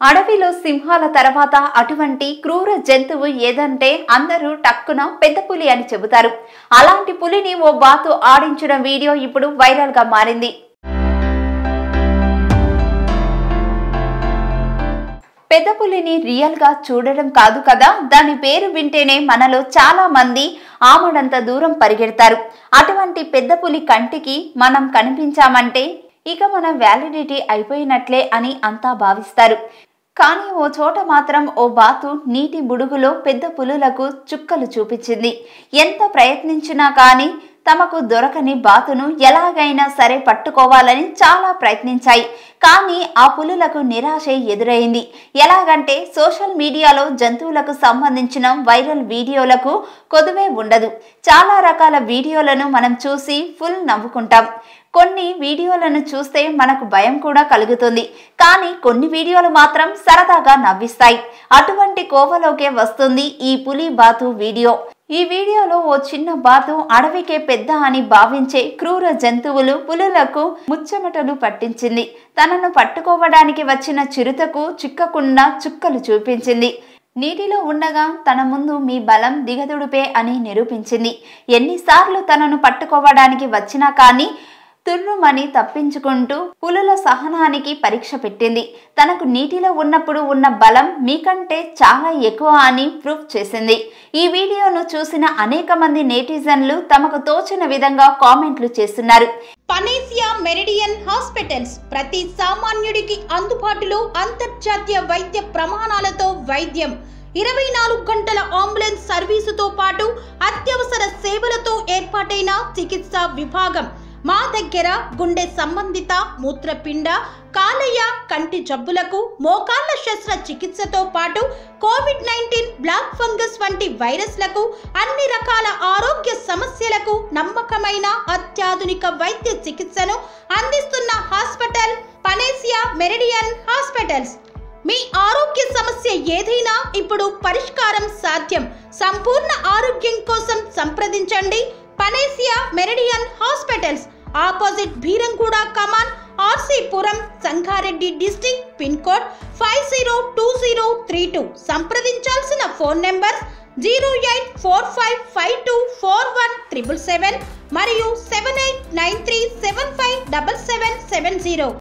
అడవిలో సింహాల తర్వాత అటువంటి క్రూర జంతువు ఏదంటే అందరూ టక్కున పెద్ద పులి అని చెబుతారు అలాంటి పులిని ఓ బాతు ఆడించిన వీడియో ఇప్పుడు వైరల్ గా మారింది పెద్ద పులిని రియల్ గా చూడడం కాదు కదా దాని పేరు వింటేనే మనలో చాలా మంది ఆమడంత దూరం పరిగెడతారు అటువంటి పెద్ద పులి కంటికి మనం కనిపించామంటే ఇక మన వ్యాలిడిటీ అయిపోయినట్లే అని అంతా భావిస్తారు కానీ ఓ చోట మాత్రం ఓ బాతు నీటి బుడుగులో పెద్ద పులులకు చుక్కలు చూపించింది ఎంత ప్రయత్నించినా కానీ తమకు దొరకని బాతును ఎలాగైనా సరే పట్టుకోవాలని చాలా ప్రయత్నించాయి కానీ ఆ పులులకు నిరాశ ఎదురైంది ఎలాగంటే సోషల్ మీడియాలో జంతువులకు సంబంధించిన వైరల్ వీడియోలకు కొదువే ఉండదు చాలా రకాల వీడియోలను మనం చూసి ఫుల్ నవ్వుకుంటాం కొన్ని వీడియోలను చూస్తే మనకు భయం కూడా కలుగుతుంది కానీ కొన్ని వీడియోలు మాత్రం సరదాగా నవ్విస్తాయి అటువంటి కోవలోకే వస్తుంది ఈ పులి బాతు వీడియో ఈ వీడియోలో ఓ చిన్న బాతు అడవికే పెద్ద అని భావించే క్రూర జంతువులు పులులకు ముచ్చమటలు పట్టించింది తనను పట్టుకోవడానికి వచ్చిన చిరుతకు చిక్కకుండా చుక్కలు చూపించింది నీటిలో ఉండగా తన ముందు మీ బలం దిగదుడిపే అని నిరూపించింది ఎన్నిసార్లు తనను పట్టుకోవడానికి వచ్చినా కానీ తుర్రుమని తప్పించుకుంటూ పులుల సహనానికి పరీక్ష పెట్టింది తనకు నీటిలో ఉన్నప్పుడు ఉన్న బలం మీకంటే చాలా ఎక్కువ అని ప్రూఫ్ చేసింది ఈ వీడియోను చూసిన అనేక మంది నేటిజన్లు తమకు తోచిన విధంగా కామెంట్లు చేస్తున్నారు పనేసియా మెరిడియన్ హాస్పిటల్స్ ప్రతి సామాన్యుడికి అందుబాటులో అంతర్జాతీయ వైద్య ప్రమాణాలతో వైద్యం ఇరవై నాలుగు గంటల అంబులెన్స్ సర్వీసుతో పాటు అత్యవసర సేవలతో ఏర్పాటైన చికిత్సా విభాగం మా దగ్గర గుండె సంబంధిత మూత్రపిండ కాలేయ కంటి జబ్బులకు మోకాళ్ల శస్త్ర చికిత్సతో పాటు కోవిడ్ నైన్టీన్ బ్లాక్ ఫంగస్ వంటి వైరస్లకు అన్ని రకాల ఆరోగ్య సమస్యలకు నమ్మకమైన అత్యాధునిక వైద్య చికిత్సను అందిస్తున్న హాస్పిటల్ పనేసియా మెరిడియన్ హాస్పిటల్స్ మీ ఆరోగ్య సమస్య ఏదైనా ఇప్పుడు పరిష్కారం సాధ్యం సంపూర్ణ ఆరోగ్యం కోసం సంప్రదించండి Panacea Meridian hospitals opposite Bheeramguda Kaman RC Puram Sangareddy district pin code five zero two zero three two సంప్రదించాల్సిన phone number zero eight four five five two four one triple seven మరియు seven eight nine three seven five double seven seven zero